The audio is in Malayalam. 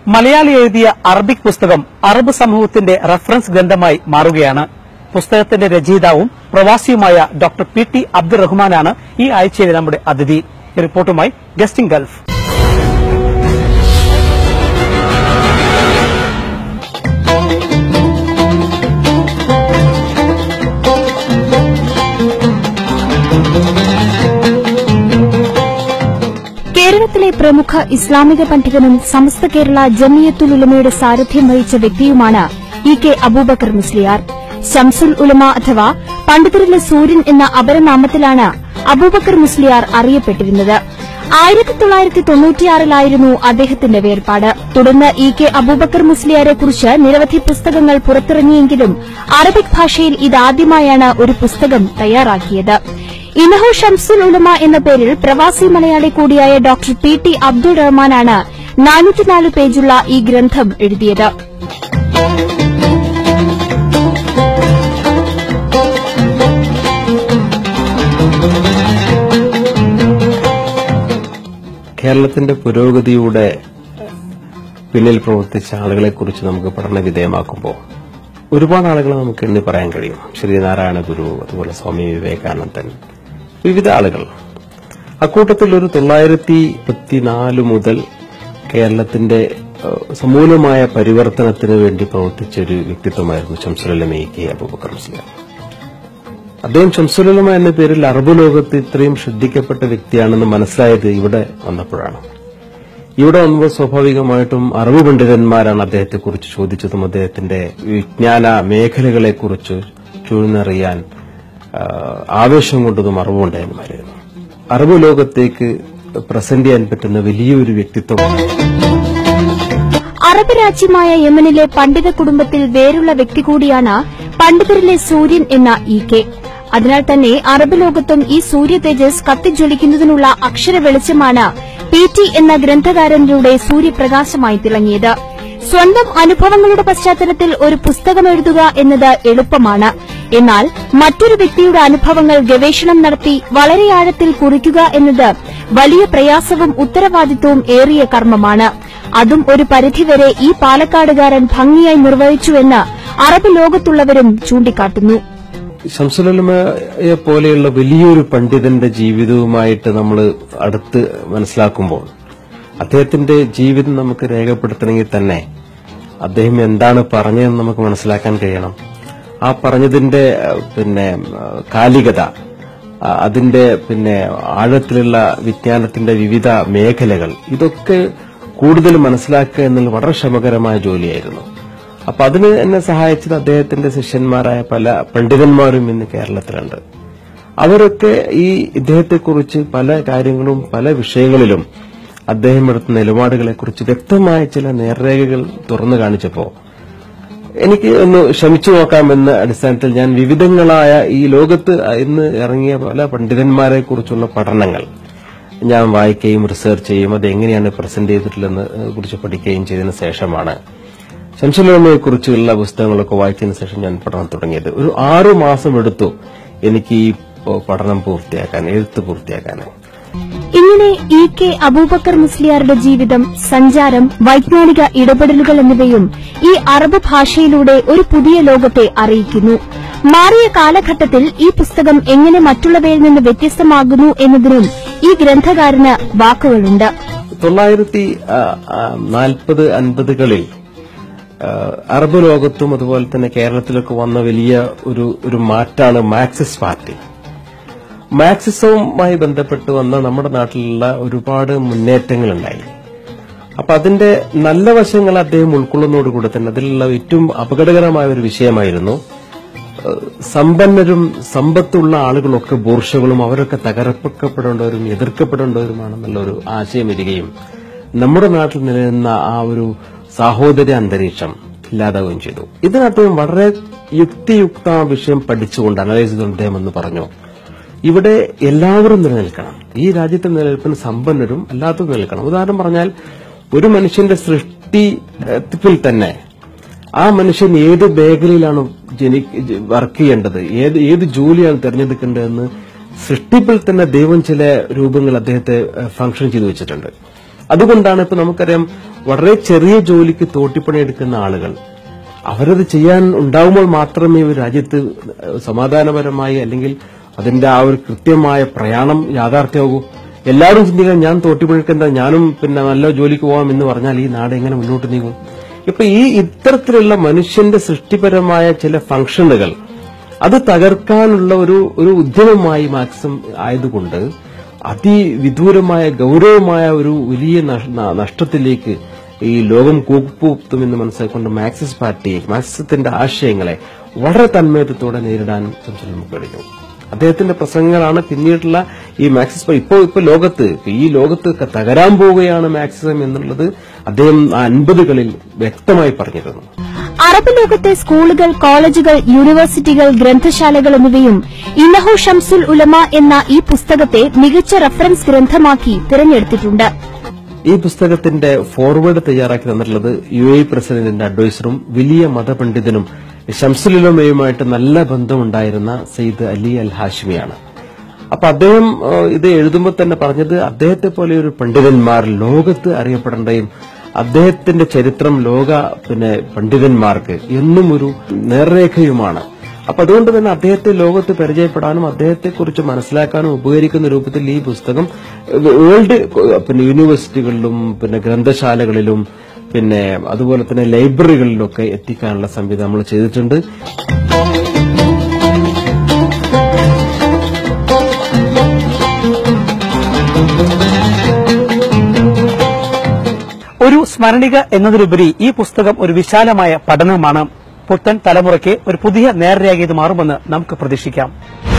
മലയാളി എഴുതിയ അറബിക് പുസ്തകം അറബ് സമൂഹത്തിന്റെ റഫറൻസ് ഗ്രന്ഥമായി മാറുകയാണ് പുസ്തകത്തിന്റെ രചയിതാവും പ്രവാസിയുമായ ഡോക്ടർ പി ടി അബ്ദുറഹ്മാനാണ് ഈ ആഴ്ചയിലെ നമ്മുടെ അതിഥി ഈ റിപ്പോർട്ടുമായി ഗസ്റ്റിംഗ് ഗൾഫ് കേരളത്തിലെ പ്രമുഖ ഇസ്ലാമിക പണ്ഡിതനും സമസ്ത കേരള ജമിയത്തുൽ ഉലമയുടെ സാരഥ്യം വഹിച്ച വ്യക്തിയുമാണ് ഇ കെ അബൂബക്കർ മുസ്ലിയാർ ശംസുൽ ഉലമ അഥവാ പണ്ഡിതരിലെ സൂര്യൻ എന്ന അപരനാമത്തിലാണ് അബൂബക്കർ മുസ്ലിയാർ അറിയപ്പെട്ടിരുന്നത് ആയിരത്തി തൊള്ളായിരത്തി തൊണ്ണൂറ്റിയാറിലായിരുന്നു അദ്ദേഹത്തിന്റെ വേർപാട് തുടർന്ന് ഇ കെ അബൂബക്കർ മുസ്ലിയാരെ കുറിച്ച് നിരവധി പുസ്തകങ്ങൾ പുറത്തിറങ്ങിയെങ്കിലും അറബിക് ഭാഷയിൽ ഇതാദ്യമായാണ് ഒരു പുസ്തകം തയ്യാറാക്കിയത് ഇനഹു ഷംസുൽ ഉലമ എന്ന പേരിൽ പ്രവാസി മലയാളി കൂടിയായ ഡോക്ടർ പി ടി അബ്ദുൾ റഹ്മാനാണ് നാനൂറ്റിനാല് പേജുള്ള ഈ ഗ്രന്ഥം എഴുതിയത് കേരളത്തിന്റെ പുരോഗതിയുടെ പിന്നിൽ പ്രവർത്തിച്ച ആളുകളെ കുറിച്ച് നമുക്ക് പഠന വിധേയമാക്കുമ്പോൾ ഒരുപാട് ആളുകളെ നമുക്ക് എണ്ണി പറയാൻ കഴിയും ശ്രീനാരായണ ഗുരു അതുപോലെ സ്വാമി വിവേകാനന്ദൻ വിവിധ ആളുകൾ അക്കൂട്ടത്തിൽ ഒരു തൊള്ളായിരത്തി മുപ്പത്തിനാല് മുതൽ കേരളത്തിന്റെ ഏഹ്, സമൂലമായ പരിവർത്തനത്തിന് വേണ്ടി പ്രവർത്തിച്ച ഒരു വ്യക്തിത്വമായിരുന്നു ശംസുലമി കെ അബൂബക്കർ മുസ്ലിം അദ്ദേഹം ഷംസുലമ എന്ന പേരിൽ അറബ് ലോകത്ത് ഇത്രയും ശ്രദ്ധിക്കപ്പെട്ട വ്യക്തിയാണെന്ന് മനസ്സിലായത് ഇവിടെ വന്നപ്പോഴാണ് ഇവിടെ വന്നപ്പോൾ സ്വാഭാവികമായിട്ടും അറിവ് പണ്ഡിതന്മാരാണ് അദ്ദേഹത്തെക്കുറിച്ച് ചോദിച്ചതും അദ്ദേഹത്തിന്റെ വിജ്ഞാന മേഖലകളെക്കുറിച്ച് ചൂഴ്ന്നറിയാൻ ആ, ആവേശം കൊണ്ടതും അറിവ് പണ്ഡിതന്മാരായിരുന്നു അറിവ് ലോകത്തേക്ക് പ്രസന്റ് ചെയ്യാൻ പറ്റുന്ന വലിയൊരു വ്യക്തിത്വം അറബ് രാജ്യമായ യമനിലെ പണ്ഡിത കുടുംബത്തിൽ വേറുള്ള വ്യക്തി കൂടിയാണ് പണ്ഡിതരിലെ സൂര്യൻ എന്ന ഇ കെ അതിനാൽ തന്നെ അറബ് ലോകത്തും ഈ സൂര്യ തേജസ് കത്തിജ്വലിക്കുന്നതിനുള്ള അക്ഷര വെളിച്ചമാണ് പി ടി എന്ന ഗ്രന്ഥകാരനിലൂടെ സൂര്യപ്രകാശമായി തിളങ്ങിയത് സ്വന്തം അനുഭവങ്ങളുടെ പശ്ചാത്തലത്തിൽ ഒരു പുസ്തകം എഴുതുക എന്നത് എളുപ്പമാണ് എന്നാൽ മറ്റൊരു വ്യക്തിയുടെ അനുഭവങ്ങൾ ഗവേഷണം നടത്തി വളരെ ആഴത്തിൽ കുറിക്കുക എന്നത് വലിയ പ്രയാസവും ഉത്തരവാദിത്വവും ഏറിയ കർമ്മമാണ് അതും ഒരു പരിധിവരെ ഈ പാലക്കാടുകാരൻ ഭംഗിയായി നിർവഹിച്ചുവെന്ന് അറബ് ലോകത്തുള്ളവരും ചൂണ്ടിക്കാട്ടുന്നു ശംസുലമയെ പോലെയുള്ള വലിയൊരു പണ്ഡിതന്റെ ജീവിതവുമായിട്ട് നമ്മൾ അടുത്ത് മനസ്സിലാക്കുമ്പോൾ അദ്ദേഹത്തിന്റെ ജീവിതം നമുക്ക് രേഖപ്പെടുത്തണമെങ്കിൽ തന്നെ അദ്ദേഹം എന്താണ് പറഞ്ഞതെന്ന് നമുക്ക് മനസ്സിലാക്കാൻ കഴിയണം ആ പറഞ്ഞതിന്റെ ഏഹ്, പിന്നെ ഏഹ്, കാലികത ആ, അതിന്റെ പിന്നെ ആഴത്തിലുള്ള വിജ്ഞാനത്തിന്റെ വിവിധ മേഖലകൾ ഇതൊക്കെ കൂടുതൽ മനസ്സിലാക്കുക എന്നുള്ള വളരെ ശ്രമകരമായ ജോലിയായിരുന്നു അപ്പൊ അതിന് എന്നെ സഹായിച്ചത് അദ്ദേഹത്തിന്റെ ശിഷ്യന്മാരായ പല പണ്ഡിതന്മാരും ഇന്ന് കേരളത്തിലുണ്ട് അവരൊക്കെ ഈ ഇദ്ദേഹത്തെക്കുറിച്ച് പല കാര്യങ്ങളും പല വിഷയങ്ങളിലും അദ്ദേഹം എടുത്ത നിലപാടുകളെക്കുറിച്ച് വ്യക്തമായ ചില നേർരേഖകൾ തുറന്നു കാണിച്ചപ്പോ എനിക്ക് ഒന്ന് ശ്രമിച്ചു നോക്കാമെന്ന അടിസ്ഥാനത്തിൽ ഞാൻ വിവിധങ്ങളായ ഈ ലോകത്ത് ഇന്ന് ഇറങ്ങിയ പല പണ്ഡിതന്മാരെ കുറിച്ചുള്ള പഠനങ്ങൾ ഞാൻ വായിക്കുകയും റിസർച്ച് ചെയ്യും അത് എങ്ങനെയാണ് പ്രസന്റ് ചെയ്തിട്ടുള്ളതെന്ന് കുറിച്ച് പഠിക്കുകയും ചെയ്തതിനു ശേഷമാണ് ശംസുലമയെ കുറിച്ചുള്ള പുസ്തകങ്ങളൊക്കെ വായിച്ചതിന് ശേഷം ഞാൻ പഠനം തുടങ്ങിയത് ഒരു ആറു മാസം എടുത്തു എനിക്ക് ഈ പഠനം പൂർത്തിയാക്കാൻ എഴുത്ത് പൂർത്തിയാക്കാൻ ഇങ്ങനെ ഇ കെ അബൂബക്കർ മുസ്ലിയാരുടെ ജീവിതം സഞ്ചാരം വൈജ്ഞാനിക ഇടപെടലുകൾ എന്നിവയും ഈ അറബ് ഭാഷയിലൂടെ ഒരു പുതിയ ലോകത്തെ അറിയിക്കുന്നു മാറിയ കാലഘട്ടത്തിൽ ഈ പുസ്തകം എങ്ങനെ മറ്റുള്ളവയിൽ നിന്ന് വ്യത്യസ്തമാകുന്നു എന്നതിനും ഈ ഗ്രന്ഥകാരന് വാക്കുകളുണ്ട് തൊള്ളായിരത്തി നാൽപ്പത് അൻപതുകളിൽ ആ, അറബ് ലോകത്തും അതുപോലെ തന്നെ കേരളത്തിലൊക്കെ വന്ന വലിയ ഒരു ഒരു മാറ്റാണ് മാർക്സിസ്റ്റ് പാർട്ടി മാർക്സിസവുമായി ബന്ധപ്പെട്ട് വന്ന നമ്മുടെ നാട്ടിലുള്ള ഒരുപാട് മുന്നേറ്റങ്ങളുണ്ടായി അപ്പൊ അതിന്റെ നല്ല വശങ്ങൾ അദ്ദേഹം ഉൾക്കൊള്ളുന്നതോടുകൂടി തന്നെ അതിലുള്ള ഏറ്റവും അപകടകരമായ ഒരു വിഷയമായിരുന്നു ഏഹ് സമ്പന്നരും സമ്പത്തുള്ള ആളുകളൊക്കെ ബൂർഷകളും അവരൊക്കെ തകർക്കപ്പെടേണ്ടവരും എതിർക്കപ്പെടേണ്ടവരുമാണെന്നുള്ള ഒരു ആശയം വരികയും നമ്മുടെ നാട്ടിൽ നിലനിന്ന ആ ഒരു സാഹോദര്യ അന്തരീക്ഷം ഇല്ലാതാവുകയും ചെയ്തു ഇതിന് അദ്ദേഹം വളരെ യുക്തിയുക്ത ആ വിഷയം പഠിച്ചുകൊണ്ട് അനലൈസ് ചെയ്തുകൊണ്ട് അദ്ദേഹം എന്ന് പറഞ്ഞു ഇവിടെ എല്ലാവരും നിലനിൽക്കണം ഈ രാജ്യത്തെ നിലനിൽപ്പിന് സമ്പന്നരും അല്ലാത്തതും നിലനിൽക്കണം ഉദാഹരണം പറഞ്ഞാൽ ഒരു മനുഷ്യന്റെ സൃഷ്ടിപ്പിൽ തന്നെ ആ മനുഷ്യൻ ഏത് മേഖലയിലാണ് ജനി വർക്ക് ചെയ്യേണ്ടത് ഏത് ഏത് ജോലിയാണ് തിരഞ്ഞെടുക്കേണ്ടതെന്ന് സൃഷ്ടിപ്പിൽ തന്നെ ദൈവം ചില രൂപങ്ങൾ അദ്ദേഹത്തെ ഫംഗ്ഷൻ ചെയ്തു വെച്ചിട്ടുണ്ട് അതുകൊണ്ടാണ് ഇപ്പൊ നമുക്കറിയാം വളരെ ചെറിയ ജോലിക്ക് തോട്ടിപ്പണി എടുക്കുന്ന ആളുകൾ അവരത് ചെയ്യാൻ ഉണ്ടാവുമ്പോൾ മാത്രമേ ഒരു രാജ്യത്ത് സമാധാനപരമായി അല്ലെങ്കിൽ അതിന്റെ ആ ഒരു കൃത്യമായ പ്രയാണം യാഥാർത്ഥ്യമാകൂ എല്ലാവരും ചിന്തിക്കാൻ ഞാൻ തോട്ടിപ്പണിക്കുന്ന ഞാനും പിന്നെ നല്ല ജോലിക്ക് പോകാം എന്ന് പറഞ്ഞാൽ ഈ നാട് എങ്ങനെ മുന്നോട്ട് നീങ്ങും ഇപ്പൊ ഈ ഇത്തരത്തിലുള്ള മനുഷ്യന്റെ സൃഷ്ടിപരമായ ചില ഫംഗ്ഷനുകൾ അത് തകർക്കാനുള്ള ഒരു ഒരു ഉദ്യമമായി മാക്സിം ആയതുകൊണ്ട് അതിവിദൂരമായ ഗൗരവമായ ഒരു വലിയ നഷ്- ന- നഷ്ടത്തിലേക്ക് ഈ ലോകം കൂപ്പുത്തുമെന്ന് മനസ്സിലാക്കിക്കൊണ്ട് മാർക്സിസ്റ്റ് പാർട്ടിയെ മാർക്സിസത്തിന്റെ ആശയങ്ങളെ വളരെ തന്മയത്വത്തോടെ നേരിടാൻ സംസാരം നമുക്ക് കഴിഞ്ഞു അദ്ദേഹത്തിന്റെ പ്രസംഗങ്ങളാണ് പിന്നീടുള്ള ഈ മാർക്സിസ്റ്റ് ഇപ്പോൾ ഇപ്പൊ ലോകത്ത് ഇപ്പൊ ഈ ലോകത്ത് ക- തകരാൻ പോവുകയാണ് മാർക്സിസം എന്നുള്ളത് അദ്ദേഹം അൻപതുകളിൽ വ്യക്തമായി പറഞ്ഞിരുന്നു അറബ് ലോകത്തെ സ്കൂളുകൾ കോളേജുകൾ യൂണിവേഴ്സിറ്റികൾ ഗ്രന്ഥശാലകൾ എന്നിവയും ഇന്നഹു ഷംസുൽ ഉലമ എന്ന ഈ പുസ്തകത്തെ മികച്ച റഫറൻസ് ഗ്രന്ഥമാക്കി തിരഞ്ഞെടുത്തിട്ടുണ്ട് ഈ പുസ്തകത്തിന്റെ ഫോർവേഡ് തയ്യാറാക്കി തന്നിട്ടുള്ളത് യു എ പ്രസിഡന്റിന്റെ അഡ്വൈസറും വലിയ മതപണ്ഡിതനും ഷംസുലുലമയുമായിട്ട് നല്ല ബന്ധമുണ്ടായിരുന്ന സെയ്ദ് അലി അൽ ഹാഷിമിയാണ് അപ്പൊ അദ്ദേഹം ഏഹ്, ഇത് എഴുതുമ്പോൾ തന്നെ പറഞ്ഞത് അദ്ദേഹത്തെ പോലെ ഒരു പണ്ഡിതന്മാർ ലോകത്ത് അറിയപ്പെടേണ്ടയും അദ്ദേഹത്തിന്റെ ചരിത്രം ലോക പിന്നെ പണ്ഡിതന്മാർക്ക് എന്നും ഒരു നേർരേഖയുമാണ് അപ്പൊ അതുകൊണ്ട് തന്നെ അദ്ദേഹത്തെ ലോകത്ത് പരിചയപ്പെടാനും അദ്ദേഹത്തെ കുറിച്ച് മനസ്സിലാക്കാനും ഉപകരിക്കുന്ന രൂപത്തിൽ ഈ പുസ്തകം വേൾഡ് പിന്നെ യൂണിവേഴ്സിറ്റികളിലും പിന്നെ ഗ്രന്ഥശാലകളിലും പിന്നെ അതുപോലെ തന്നെ ലൈബ്രറികളിലൊക്കെ എത്തിക്കാനുള്ള സംവിധാനം നമ്മൾ ചെയ്തിട്ടുണ്ട് ഒരു സ്മരണിക എന്നതിലുപരി ഈ പുസ്തകം ഒരു വിശാലമായ പഠനമാണ് പുത്തൻ തലമുറയ്ക്ക് ഒരു പുതിയ നേർരേഖ ഇത് മാറുമെന്ന് നമുക്ക് പ്രതീക്ഷിക്കാം